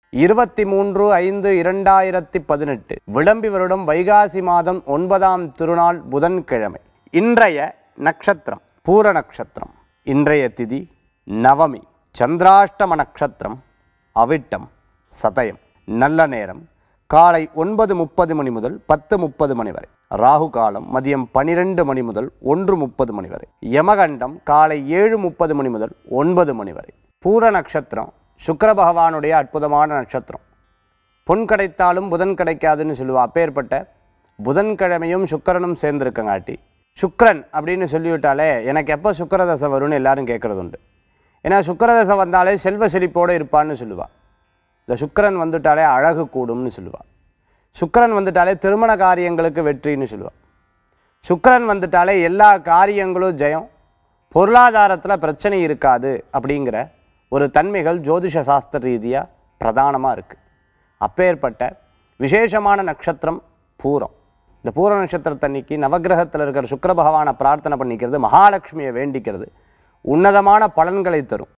இருபத்தி மூன்று ஐந்து இரண்டாயிரத்தி பதினெட்டு விளம்பி வருடம் வைகாசி மாதம் ஒன்பதாம் திருநாள் புதன்கிழமை இன்றைய நட்சத்திரம் பூர நட்சத்திரம் இன்றைய திதி நவமி சந்திராஷ்டம நட்சத்திரம் அவிட்டம் சதயம் நல்ல நேரம் காலை ஒன்பது முப்பது மணி முதல் பத்து முப்பது மணி வரை ராகு காலம் மதியம் பனிரெண்டு மணி முதல் ஒன்று முப்பது மணி வரை யமகண்டம் காலை ஏழு முப்பது மணி முதல் ஒன்பது மணி வரை பூர நட்சத்திரம் சுக்கிர பகவானுடைய அற்புதமான நட்சத்திரம் பொன் கிடைத்தாலும் புதன் கிடைக்காதுன்னு சொல்லுவா அப்பேற்பட்ட புதன்கிழமையும் சுக்கிரனும் சேர்ந்திருக்கங்காட்டி சுக்கிரன் அப்படின்னு சொல்லிவிட்டாலே எனக்கு எப்போ சுக்கிரதசை வரும்னு எல்லாரும் கேட்குறது உண்டு ஏன்னா சுக்கிரதசை வந்தாலே செல்வ செழிப்போடு இருப்பான்னு சொல்லுவா இந்த சுக்கிரன் வந்துட்டாலே அழகு கூடும்னு சொல்லுவா சுக்கிரன் வந்துட்டாலே திருமண காரியங்களுக்கு வெற்றின்னு சொல்லுவா சுக்கிரன் வந்துட்டாலே எல்லா காரியங்களும் ஜெயம் பொருளாதாரத்தில் பிரச்சனை இருக்காது அப்படிங்கிற ஒரு தன்மைகள் ஜோதிஷ சாஸ்திர ரீதியாக பிரதானமாக இருக்குது அப்பேற்பட்ட விசேஷமான நட்சத்திரம் பூரம் இந்த பூர நட்சத்திரத்தன்னைக்கு நவக்கிரகத்தில் இருக்கிற சுக்கிர பகவானை பிரார்த்தனை பண்ணிக்கிறது மகாலட்சுமியை வேண்டிக்கிறது உன்னதமான பலன்களை தரும்